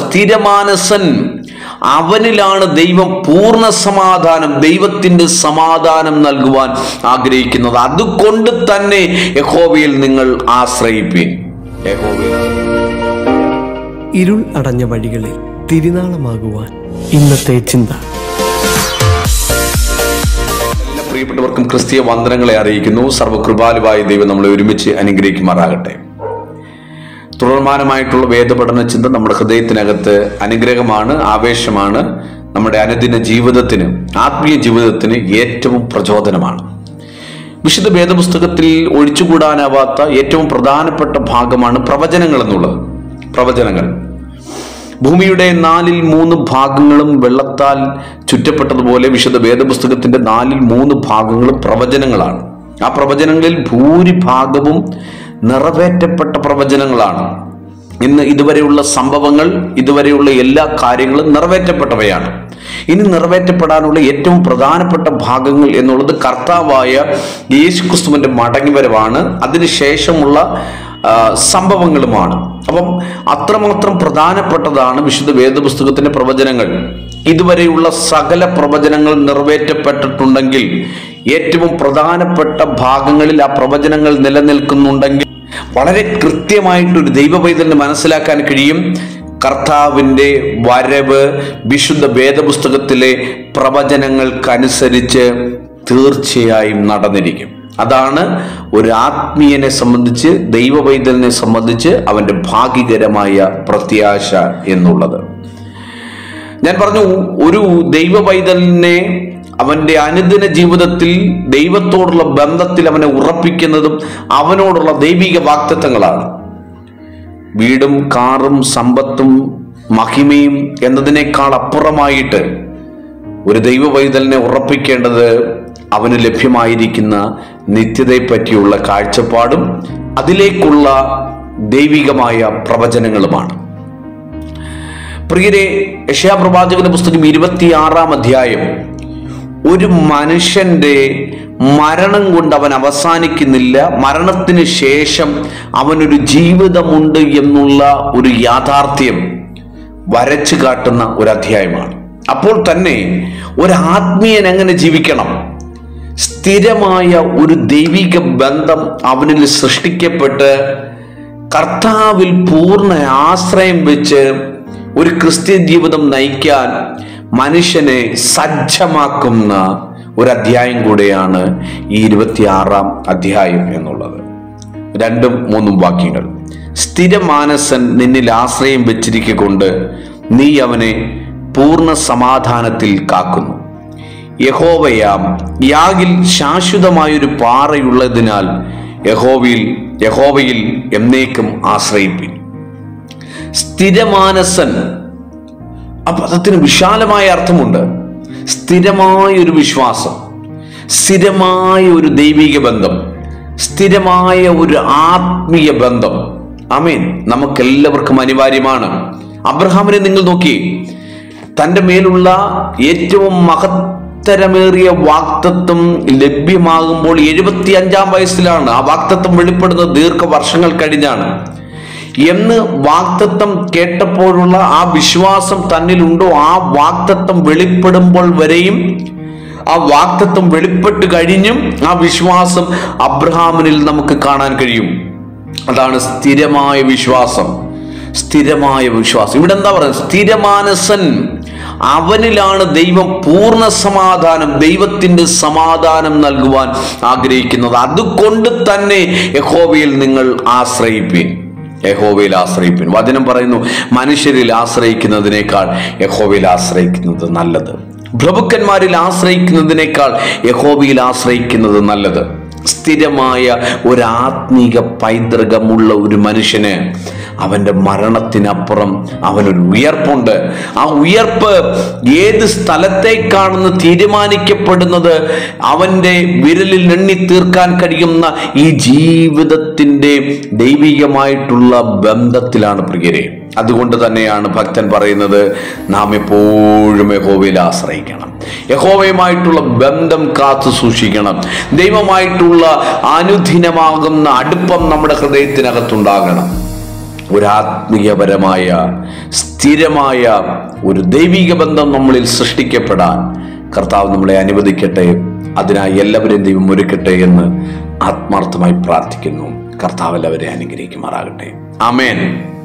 സ്ഥിരമാനസൻ അവനിലാണ് ദൈവം പൂർണ്ണ സമാധാനം ദൈവത്തിന്റെ സമാധാനം നൽകുവാൻ ആഗ്രഹിക്കുന്നത് അതുകൊണ്ട് തന്നെ യഹോവയിൽ നിങ്ങൾ ആശ്രയിപ്പീൻ യഹോവയിൽ ഇരുൾ അടഞ്ഞ വഴികളിൽ തിരുനാളമാകുവാൻ ഇന്നത്തെ ചിന്ത എല്ലാ പ്രിയപ്പെട്ടവർക്കും ക്രിസ്തീയ വന്ദനങ്ങളെ അറിയിക്കുന്നു സർവകൃപാലുവായ ദൈവം നമ്മളെ ഒരുമിച്ച് അനുഗ്രഹിക്കുമാറാകട്ടെ തുടർമാനമായിട്ടുള്ള വേദപഠന ചിന്ത നമ്മുടെ ഹൃദയത്തിനകത്ത് അനുഗ്രഹമാണ് ആവേശമാണ് നമ്മുടെ അനുദിന ജീവിതത്തിന് ആത്മീയ ജീവിതത്തിന് ഏറ്റവും പ്രചോദനമാണ് വിശുദ്ധ വേദപുസ്തകത്തിൽ ഒഴിച്ചുകൂടാനാവാത്ത ഏറ്റവും പ്രധാനപ്പെട്ട ഭാഗമാണ് പ്രവചനങ്ങൾ എന്നുള്ളത് പ്രവചനങ്ങൾ ഭൂമിയുടെ നാലിൽ മൂന്ന് ഭാഗങ്ങളും വെള്ളത്താൽ ചുറ്റപ്പെട്ടതുപോലെ വിശുദ്ധ വേദപുസ്തകത്തിന്റെ നാലിൽ മൂന്ന് ഭാഗങ്ങളും പ്രവചനങ്ങളാണ് ആ പ്രവചനങ്ങളിൽ ഭൂരിഭാഗവും നിറവേറ്റപ്പെട്ട പ്രവചനങ്ങളാണ് ഇന്ന് ഇതുവരെയുള്ള സംഭവങ്ങൾ ഇതുവരെയുള്ള എല്ലാ കാര്യങ്ങളും നിറവേറ്റപ്പെട്ടവയാണ് ഇനി നിറവേറ്റപ്പെടാനുള്ള ഏറ്റവും പ്രധാനപ്പെട്ട ഭാഗങ്ങൾ എന്നുള്ളത് കർത്താവായ യേശുക്രിസ്തുവിന്റെ മടങ്ങിവരവാണ് അതിനുശേഷമുള്ള ആ, സംഭവങ്ങളുമാണ് അപ്പം അത്രമാത്രം പ്രധാനപ്പെട്ടതാണ് വിശുദ്ധ വേദപുസ്തകത്തിന്റെ പ്രവചനങ്ങൾ ഇതുവരെയുള്ള സകല പ്രവചനങ്ങൾ നിറവേറ്റപ്പെട്ടിട്ടുണ്ടെങ്കിൽ ഏറ്റവും പ്രധാനപ്പെട്ട ഭാഗങ്ങളിൽ ആ പ്രവചനങ്ങൾ നിലനിൽക്കുന്നുണ്ടെങ്കിൽ വളരെ കൃത്യമായിട്ടൊരു ദൈവ പൈതലിന് മനസ്സിലാക്കാൻ കഴിയും കർത്താവിൻ്റെ വരവ് വിശുദ്ധ വേദപുസ്തകത്തിലെ പ്രവചനങ്ങൾക്കനുസരിച്ച് തീർച്ചയായും നടന്നിരിക്കും അതാണ് ഒരു ആത്മീയനെ സംബന്ധിച്ച് ദൈവവൈതലിനെ സംബന്ധിച്ച് അവന്റെ ഭാഗ്യകരമായ പ്രത്യാശ എന്നുള്ളത് ഞാൻ പറഞ്ഞു ഒരു ദൈവ പൈതലിനെ അവന്റെ അനുദിന ജീവിതത്തിൽ ദൈവത്തോടുള്ള ബന്ധത്തിൽ അവനെ ഉറപ്പിക്കുന്നതും അവനോടുള്ള ദൈവിക വാക്തത്വങ്ങളാണ് വീടും കാറും സമ്പത്തും മഹിമയും എന്നതിനേക്കാൾ അപ്പുറമായിട്ട് ഒരു ദൈവ പൈതലിനെ ഉറപ്പിക്കേണ്ടത് അവന് ലഭ്യമായിരിക്കുന്ന നിത്യതയെ പറ്റിയുള്ള കാഴ്ചപ്പാടും അതിലേക്കുള്ള ദൈവികമായ പ്രവചനങ്ങളുമാണ് പ്രിയരെ യശയാപ്രവാചകന്റെ പുസ്തകം ഇരുപത്തിയാറാം അധ്യായം ഒരു മനുഷ്യന്റെ മരണം കൊണ്ട് അവൻ അവസാനിക്കുന്നില്ല മരണത്തിന് ശേഷം അവനൊരു ജീവിതമുണ്ട് എന്നുള്ള ഒരു യാഥാർത്ഥ്യം വരച്ചു കാട്ടുന്ന ഒരു അധ്യായമാണ് അപ്പോൾ തന്നെ ഒരു ആത്മീയൻ എങ്ങനെ ജീവിക്കണം സ്ഥിരമായ ഒരു ദൈവിക ബന്ധം അവനിൽ സൃഷ്ടിക്കപ്പെട്ട് കർത്താവിൽ പൂർണ്ണ ആശ്രയം വെച്ച് ഒരു ക്രിസ്ത്യൻ ജീവിതം നയിക്കാൻ മനുഷ്യനെ സജ്ജമാക്കുന്ന ഒരു അധ്യായം കൂടെയാണ് ഈ ഇരുപത്തിയാറാം അധ്യായം എന്നുള്ളത് രണ്ടും മൂന്നും വാക്യങ്ങൾ സ്ഥിരമാനസൻ നിന്നിൽ ആശ്രയം വെച്ചിരിക്കൊണ്ട് നീ അവനെ പൂർണ്ണ സമാധാനത്തിൽ കാക്കുന്നു യഹോവയാം യാഗിൽ ശാശ്വതമായൊരു പാറയുള്ളതിനാൽ യഹോവയിൽ യഹോവയിൽ എന്നേക്കും ആശ്രയിപ്പിൻ സ്ഥിരമാനസൻ ആ പദത്തിന് വിശാലമായ അർത്ഥമുണ്ട് സ്ഥിരമായ ഒരു വിശ്വാസം സ്ഥിരമായ ഒരു ദൈവിക ബന്ധം സ്ഥിരമായ ഒരു ആത്മീയ ബന്ധം അമീൻ നമുക്കെല്ലാവർക്കും അനിവാര്യമാണ് അബ്രഹാമിനെ നിങ്ങൾ നോക്കി തൻ്റെ മേലുള്ള ഏറ്റവും മഹത്തരമേറിയ വാക്തത്വം ലഭ്യമാകുമ്പോൾ എഴുപത്തി അഞ്ചാം വയസ്സിലാണ് ആ വാക്തത്വം വെളിപ്പെടുന്നത് ദീർഘവർഷങ്ങൾ കഴിഞ്ഞാണ് എന്ന് വാക്തത്വം കേട്ടപ്പോഴുള്ള ആ വിശ്വാസം തന്നിലുണ്ടോ ആ വാക്തത്വം വെളിപ്പെടുമ്പോൾ വരെയും ആ വാക്തത്വം വെളിപ്പെട്ട് കഴിഞ്ഞും ആ വിശ്വാസം അബ്രഹാമിനിൽ നമുക്ക് കാണാൻ കഴിയും അതാണ് സ്ഥിരമായ വിശ്വാസം സ്ഥിരമായ വിശ്വാസം ഇവിടെ എന്താ പറയുന്നത് സ്ഥിരമാനസൻ അവനിലാണ് ദൈവം പൂർണ്ണ സമാധാനം ദൈവത്തിന്റെ സമാധാനം നൽകുവാൻ ആഗ്രഹിക്കുന്നത് അതുകൊണ്ട് തന്നെ യഹോവയിൽ നിങ്ങൾ ആശ്രയിപ്പീൻ യഹോവയിൽ ആശ്രയിപ്പിൻ വചനം പറയുന്നു മനുഷ്യരിൽ ആശ്രയിക്കുന്നതിനേക്കാൾ യഹോവയിൽ ആശ്രയിക്കുന്നത് നല്ലത് പ്രഭുക്കന്മാരിൽ ആശ്രയിക്കുന്നതിനേക്കാൾ യഹോവയിൽ ആശ്രയിക്കുന്നത് നല്ലത് സ്ഥിരമായ ഒരു ആത്മീക പൈതൃകമുള്ള ഒരു മനുഷ്യന് അവന്റെ മരണത്തിനപ്പുറം അവനൊരു ഉയർപ്പുണ്ട് ആ ഉയർപ്പ് ഏത് സ്ഥലത്തേക്കാണെന്ന് തീരുമാനിക്കപ്പെടുന്നത് അവന്റെ വിരലിൽ എണ്ണി തീർക്കാൻ കഴിയുന്ന ഈ ജീവിതത്തിന്റെ ദൈവികമായിട്ടുള്ള ബന്ധത്തിലാണ് പ്രിയരെ അതുകൊണ്ട് തന്നെയാണ് ഭക്തൻ പറയുന്നത് നാം എപ്പോഴും യഹോവയിൽ ആശ്രയിക്കണം യഹോവയുമായിട്ടുള്ള ബന്ധം കാത്തു സൂക്ഷിക്കണം ദൈവമായിട്ടുള്ള അനുദിനമാകുന്ന അടുപ്പം നമ്മുടെ ഹൃദയത്തിനകത്തുണ്ടാകണം ഒരു ആത്മീയപരമായ സ്ഥിരമായ ഒരു ദൈവിക ബന്ധം നമ്മളിൽ സൃഷ്ടിക്കപ്പെടാൻ കർത്താവ് നമ്മളെ അനുവദിക്കട്ടെ അതിനായി എല്ലാവരെയും ദൈവം ഒരുക്കട്ടെ എന്ന് ആത്മാർത്ഥമായി പ്രാർത്ഥിക്കുന്നു കർത്താവ് എല്ലാവരെ അനുഗ്രഹിക്കുമാറാകട്ടെ ആമേൻ